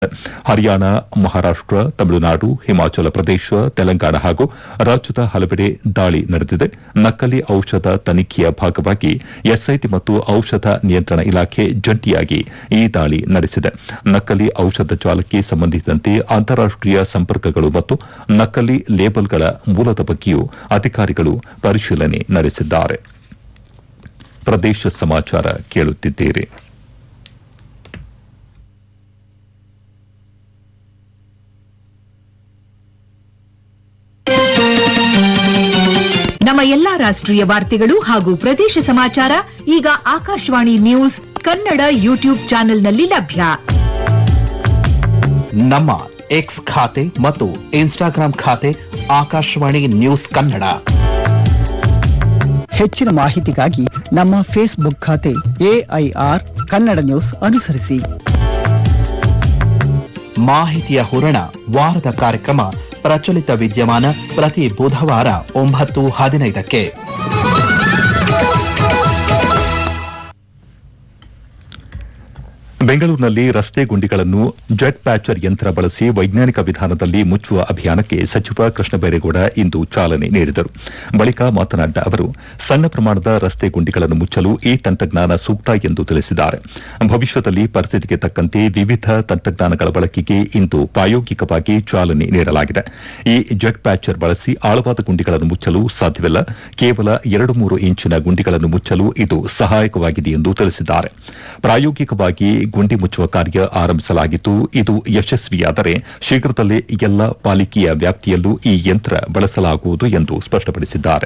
ಹರಿಯಾಣ ಮಹಾರಾಷ್ಟ ತಮಿಳುನಾಡು ಹಿಮಾಚಲ ಪ್ರದೇಶ ತೆಲಂಗಾಣ ಹಾಗೂ ರಾಜ್ಯದ ಹಲವೆಡೆ ದಾಳಿ ನಡೆದಿದೆ ನಕಲಿ ಔಷಧ ತನಿಖೆಯ ಭಾಗವಾಗಿ ಎಸ್ಐಟಿ ಮತ್ತು ಔಷಧ ನಿಯಂತ್ರಣ ಇಲಾಖೆ ಜಂಟಿಯಾಗಿ ಈ ದಾಳಿ ನಡೆಸಿದೆ ನಕಲಿ ಔಷಧ ಜಾಲಕ್ಕೆ ಸಂಬಂಧಿಸಿದಂತೆ ಅಂತಾರಾಷ್ಟೀಯ ಸಂಪರ್ಕಗಳು ಮತ್ತು ನಕಲಿ ಲೇಬಲ್ಗಳ ಮೂಲದ ಬಗ್ಗೆಯೂ ಅಧಿಕಾರಿಗಳು ಪರಿಶೀಲನೆ ನಡೆಸಿದ್ದಾರೆ ಪ್ರದೇಶ ಸಮಾಚಾರ ಕೇಳುತ್ತಿದ್ದೀರಿ ನಮ್ಮ ಎಲ್ಲಾ ರಾಷ್ಟ್ರೀಯ ವಾರ್ತೆಗಳು ಹಾಗೂ ಪ್ರದೇಶ ಸಮಾಚಾರ ಈಗ ಆಕಾಶವಾಣಿ ನ್ಯೂಸ್ ಕನ್ನಡ ಯೂಟ್ಯೂಬ್ ಚಾನೆಲ್ನಲ್ಲಿ ಲಭ್ಯ ನಮ್ಮ ಎಕ್ಸ್ ಖಾತೆ ಮತ್ತು ಇನ್ಸ್ಟಾಗ್ರಾಂ ಖಾತೆ ಆಕಾಶವಾಣಿ ನ್ಯೂಸ್ ಕನ್ನಡ ಹೆಚ್ಚಿನ ಮಾಹಿತಿಗಾಗಿ ನಮ್ಮ ಫೇಸ್ಬುಕ್ ಖಾತೆ ಎಐಆರ್ ಕನ್ನಡ ನ್ಯೂಸ್ ಅನುಸರಿಸಿ ಮಾಹಿತಿಯ ಹೂರಣ ವಾರದ ಕಾರ್ಯಕ್ರಮ ಪ್ರಚಲಿತ ವಿದ್ಯಮಾನ ಪ್ರತಿ ಬುಧವಾರ ಒಂಬತ್ತು ಹದಿನೈದಕ್ಕೆ ಬೆಂಗಳೂರಿನಲ್ಲಿ ರಸ್ತೆ ಗುಂಡಿಗಳನ್ನು ಜೆಟ್ ಪ್ಯಾಚರ್ ಯಂತ್ರ ಬಳಸಿ ವೈಜ್ಞಾನಿಕ ವಿಧಾನದಲ್ಲಿ ಮುಚ್ಚುವ ಅಭಿಯಾನಕ್ಕೆ ಸಚಿವ ಕೃಷ್ಣ ಬೈರೇಗೌಡ ಇಂದು ಚಾಲನೆ ನೀಡಿದರು ಬಳಿಕ ಮಾತನಾಡಿದ ಅವರು ಸಣ್ಣ ಪ್ರಮಾಣದ ರಸ್ತೆ ಗುಂಡಿಗಳನ್ನು ಮುಚ್ಚಲು ಈ ತಂತ್ರಜ್ಞಾನ ಸೂಕ್ತ ಎಂದು ತಿಳಿಸಿದ್ದಾರೆ ಭವಿಷ್ಯದಲ್ಲಿ ಪರಿಸ್ಥಿತಿಗೆ ತಕ್ಕಂತೆ ವಿವಿಧ ತಂತ್ರಜ್ಞಾನಗಳ ಬಳಕೆಗೆ ಇಂದು ಪ್ರಾಯೋಗಿಕವಾಗಿ ಚಾಲನೆ ನೀಡಲಾಗಿದೆ ಈ ಜೆಟ್ ಪ್ಯಾಚರ್ ಬಳಸಿ ಆಳವಾದ ಗುಂಡಿಗಳನ್ನು ಮುಚ್ಚಲು ಸಾಧ್ಯವಿಲ್ಲ ಕೇವಲ ಎರಡು ಮೂರು ಇಂಚಿನ ಗುಂಡಿಗಳನ್ನು ಮುಚ್ಚಲು ಇದು ಸಹಾಯಕವಾಗಿದೆ ಎಂದು ತಿಳಿಸಿದ್ದಾರೆ ಪ್ರಾಯೋಗಿಕವಾಗಿ ಗುಂಡಿ ಮುಚ್ಚುವ ಕಾರ್ಯ ಆರಂಭಿಸಲಾಗಿದ್ದು ಇದು ಯಶಸ್ವಿಯಾದರೆ ಶೀಘ್ರದಲ್ಲೇ ಎಲ್ಲ ಪಾಲಿಕೆಯ ವ್ಯಾಪ್ತಿಯಲ್ಲೂ ಈ ಯಂತ್ರ ಬಳಸಲಾಗುವುದು ಎಂದು ಸ್ಪಷ್ಟಪಡಿಸಿದ್ದಾರೆ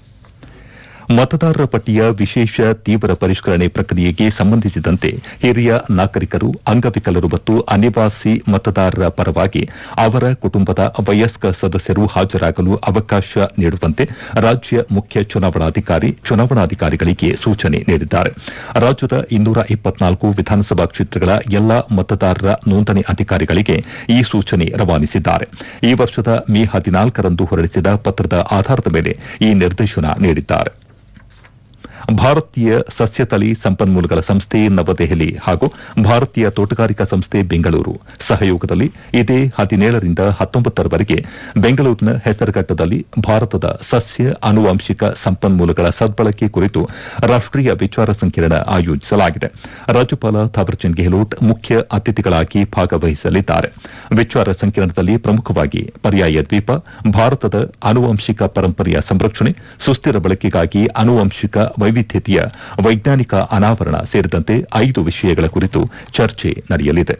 ಮತದಾರರ ಪಟ್ಟಿಯ ವಿಶೇಷ ತೀವ್ರ ಪರಿಷ್ಕರಣೆ ಪ್ರಕ್ರಿಯೆಗೆ ಸಂಬಂಧಿಸಿದಂತೆ ಹಿರಿಯ ನಾಗರಿಕರು ಅಂಗವಿಕಲರು ಮತ್ತು ಅನಿವಾಸಿ ಮತದಾರರ ಪರವಾಗಿ ಅವರ ಕುಟುಂಬದ ವಯಸ್ಕ ಸದಸ್ಯರು ಹಾಜರಾಗಲು ಅವಕಾಶ ನೀಡುವಂತೆ ರಾಜ್ಯ ಮುಖ್ಯ ಚುನಾವಣಾಧಿಕಾರಿ ಚುನಾವಣಾಧಿಕಾರಿಗಳಿಗೆ ಸೂಚನೆ ನೀಡಿದ್ದಾರೆ ರಾಜ್ಯದ ಇನ್ನೂರ ಇಪ್ಪತ್ನಾಲ್ಕು ವಿಧಾನಸಭಾ ಕ್ಷೇತ್ರಗಳ ಎಲ್ಲಾ ಮತದಾರರ ನೋಂದಣಿ ಅಧಿಕಾರಿಗಳಿಗೆ ಈ ಸೂಚನೆ ರವಾನಿಸಿದ್ದಾರೆ ಈ ವರ್ಷದ ಮೇ ಹದಿನಾಲ್ಕರಂದು ಹೊರಡಿಸಿದ ಪತ್ರದ ಆಧಾರದ ಮೇಲೆ ಈ ನಿರ್ದೇಶನ ನೀಡಿದ್ದಾರೆ ಭಾರತೀಯ ಸಸ್ಯತಳಿ ಸಂಪನ್ಮೂಲಗಳ ಸಂಸ್ಥೆ ನವದೆಹಲಿ ಹಾಗೂ ಭಾರತೀಯ ತೋಟಗಾರಿಕಾ ಸಂಸ್ಥೆ ಬೆಂಗಳೂರು ಸಹಯೋಗದಲ್ಲಿ ಇದೇ ಹದಿನೇಳರಿಂದ ಹತ್ತೊಂಬತ್ತರವರೆಗೆ ಬೆಂಗಳೂರಿನ ಹೆಸರುಘಟ್ಟದಲ್ಲಿ ಭಾರತದ ಸಸ್ಯ ಆನುವಂಶಿಕ ಸಂಪನ್ಮೂಲಗಳ ಸದ್ಬಳಕೆ ಕುರಿತು ರಾಷ್ಟೀಯ ವಿಚಾರ ಸಂಕಿರಣ ಆಯೋಜಿಸಲಾಗಿದೆ ರಾಜ್ಯಪಾಲ ಥಾವರ್ಚಂದ್ ಗೆಹ್ಲೋಟ್ ಮುಖ್ಯ ಅತಿಥಿಗಳಾಗಿ ಭಾಗವಹಿಸಲಿದ್ದಾರೆ ವಿಚಾರ ಸಂಕಿರಣದಲ್ಲಿ ಪ್ರಮುಖವಾಗಿ ಪರ್ಯಾಯ ದ್ವೀಪ ಭಾರತದ ಆನುವಂಶಿಕ ಪರಂಪರೆಯ ಸಂರಕ್ಷಣೆ ಸುಸ್ಥಿರ ಬಳಕೆಗಾಗಿ ಆನುವಂಶಿಕ ವೈವಿಧ್ಯತೆಯ ವೈಜ್ಞಾನಿಕ ಅನಾವರಣ ಸೇರಿದಂತೆ ಐದು ವಿಷಯಗಳ ಕುರಿತು ಚರ್ಚೆ ನಡೆಯಲಿದೆ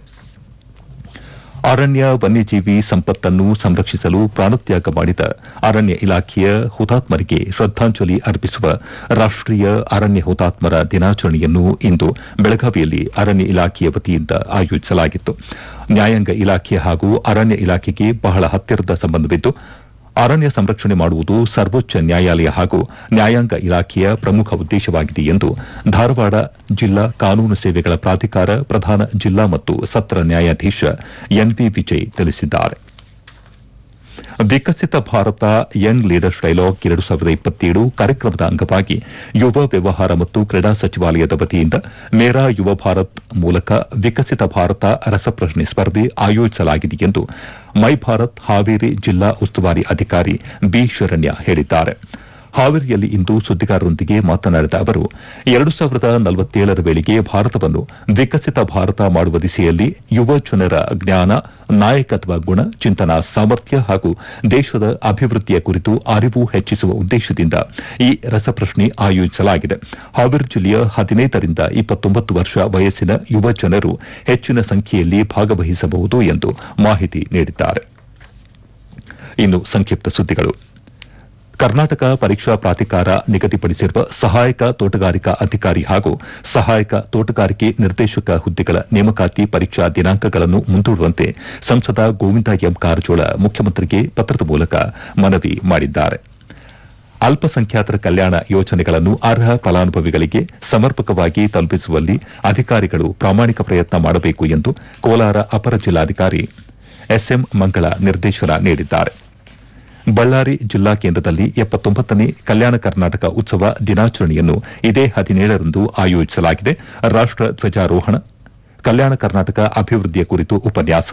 ಅರಣ್ಯ ವನ್ಯಜೀವಿ ಸಂಪತ್ತನ್ನು ಸಂರಕ್ಷಿಸಲು ಪ್ರಾಣತ್ಯಾಗ ಮಾಡಿದ ಅರಣ್ಯ ಇಲಾಖೆಯ ಹುತಾತ್ಮರಿಗೆ ಶ್ರದ್ದಾಂಜಲಿ ಅರ್ಪಿಸುವ ರಾಷ್ಟೀಯ ಅರಣ್ಯ ಹುತಾತ್ಮರ ದಿನಾಚರಣೆಯನ್ನು ಇಂದು ಬೆಳಗಾವಿಯಲ್ಲಿ ಅರಣ್ಯ ಇಲಾಖೆಯ ವತಿಯಿಂದ ಆಯೋಜಿಸಲಾಗಿತ್ತು ನ್ಯಾಯಾಂಗ ಇಲಾಖೆ ಹಾಗೂ ಅರಣ್ಯ ಇಲಾಖೆಗೆ ಬಹಳ ಹತ್ತಿರದ ಸಂಬಂಧವಿದ್ದು ಅರಣ್ಯ ಸಂರಕ್ಷಣೆ ಮಾಡುವುದು ಸರ್ವೋಚ್ಚ ನ್ಯಾಯಾಲಯ ಹಾಗೂ ನ್ಯಾಯಾಂಗ ಇಲಾಖೆಯ ಪ್ರಮುಖ ಉದ್ದೇಶವಾಗಿದೆ ಎಂದು ಧಾರವಾಡ ಜಿಲ್ಲಾ ಕಾನೂನು ಸೇವೆಗಳ ಪ್ರಾಧಿಕಾರ ಪ್ರಧಾನ ಜಿಲ್ಲಾ ಮತ್ತು ಸತ್ರ ನ್ಯಾಯಾಧೀಶ ಎನ್ವಿ ವಿಜಯ್ ತಿಳಿಸಿದ್ದಾರೆ Viksit Bharat young leaders dialogue ಎರಡು ಸಾವಿರದ ಇಪ್ಪತ್ತೇಳು ಕಾರ್ಯಕ್ರಮದ ಅಂಗವಾಗಿ ಯುವ ವ್ಯವಹಾರ ಮತ್ತು ಕ್ರೀಡಾ ಸಚಿವಾಲಯದ ವತಿಯಿಂದ ಮೇರಾ ಯುವ ಭಾರತ್ ಮೂಲಕ ವಿಕಸಿತ ಭಾರತ ರಸಪ್ರಶ್ನೆ ಸ್ಪರ್ಧೆ ಆಯೋಜಿಸಲಾಗಿದೆ ಎಂದು ಮೈ ಭಾರತ್ ಹಾವೇರಿ ಜಿಲ್ಲಾ ಉಸ್ತುವಾರಿ ಅಧಿಕಾರಿ ಬಿ ಶರಣ್ಯ ಹೇಳಿದ್ದಾರೆ ಹಾವೇರಿಯಲ್ಲಿ ಇಂದು ಸುದ್ದಿಗಾರರೊಂದಿಗೆ ಮಾತನಾಡಿದ ಅವರು ಎರಡು ಸಾವಿರದ ನಲವತ್ತೇಳರ ವೇಳೆಗೆ ಭಾರತವನ್ನು ವಿಕಸಿತ ಭಾರತ ಮಾಡುವ ದಿಸೆಯಲ್ಲಿ ಯುವ ಜನರ ಜ್ಞಾನ ನಾಯಕತ್ವ ಗುಣ ಚಿಂತನಾ ಸಾಮರ್ಥ್ಯ ಹಾಗೂ ದೇಶದ ಅಭಿವೃದ್ಧಿಯ ಕುರಿತು ಅರಿವು ಹೆಚ್ಚಿಸುವ ಉದ್ದೇಶದಿಂದ ಈ ರಸಪ್ರಶ್ನೆ ಆಯೋಜಿಸಲಾಗಿದೆ ಹಾವೇರಿ ಜಿಲ್ಲೆಯ ಹದಿನೈದರಿಂದ ಇಪ್ಪತ್ತೊಂಬತ್ತು ವರ್ಷ ವಯಸ್ಸಿನ ಯುವ ಜನರು ಹೆಚ್ಚಿನ ಸಂಖ್ಯೆಯಲ್ಲಿ ಭಾಗವಹಿಸಬಹುದು ಎಂದು ಮಾಹಿತಿ ನೀಡಿದ್ದಾರೆ ಇನ್ನು ಸಂಕ್ಷಿಪ್ತ ಸುದ್ದಿಗಳು ಕರ್ನಾಟಕ ಪರೀಕ್ಷಾ ಪ್ರಾಧಿಕಾರ ನಿಗದಿಪಡಿಸಿರುವ ಸಹಾಯಕ ತೋಟಗಾರಿಕಾ ಅಧಿಕಾರಿ ಹಾಗೂ ಸಹಾಯಕ ತೋಟಗಾರಿಕೆ ನಿರ್ದೇಶಕ ಹುದ್ದೆಗಳ ನೇಮಕಾತಿ ಪರೀಕ್ಷಾ ದಿನಾಂಕಗಳನ್ನು ಮುಂದೂಡುವಂತೆ ಸಂಸದ ಗೋವಿಂದ ಎಂ ಕಾರಜೋಳ ಮುಖ್ಯಮಂತ್ರಿಗೆ ಪತ್ರದ ಮೂಲಕ ಮನವಿ ಮಾಡಿದ್ದಾರೆ ಅಲ್ಪಸಂಖ್ಯಾತರ ಕಲ್ಯಾಣ ಯೋಜನೆಗಳನ್ನು ಅರ್ಹ ಫಲಾನುಭವಿಗಳಿಗೆ ಸಮರ್ಪಕವಾಗಿ ತಲುಪಿಸುವಲ್ಲಿ ಅಧಿಕಾರಿಗಳು ಪ್ರಾಮಾಣಿಕ ಪ್ರಯತ್ನ ಮಾಡಬೇಕು ಎಂದು ಕೋಲಾರ ಅಪರ ಜಿಲ್ಲಾಧಿಕಾರಿ ಎಸ್ಎಂ ಮಂಗಳ ನಿರ್ದೇಶನ ನೀಡಿದ್ದಾರೆ ಬಳ್ಳಾರಿ ಜಿಲ್ಲಾ ಕೇಂದ್ರದಲ್ಲಿ ಎಪ್ಪತ್ತೊಂಬತ್ತನೇ ಕಲ್ಯಾಣ ಕರ್ನಾಟಕ ಉತ್ಸವ ದಿನಾಚರಣೆಯನ್ನು ಇದೇ ಹದಿನೇಳರಂದು ಆಯೋಜಿಸಲಾಗಿದೆ ರಾಷ್ಟ ಧ್ವಜಾರೋಹಣ ಕಲ್ಯಾಣ ಕರ್ನಾಟಕ ಅಭಿವೃದ್ಧಿಯ ಕುರಿತು ಉಪನ್ಯಾಸ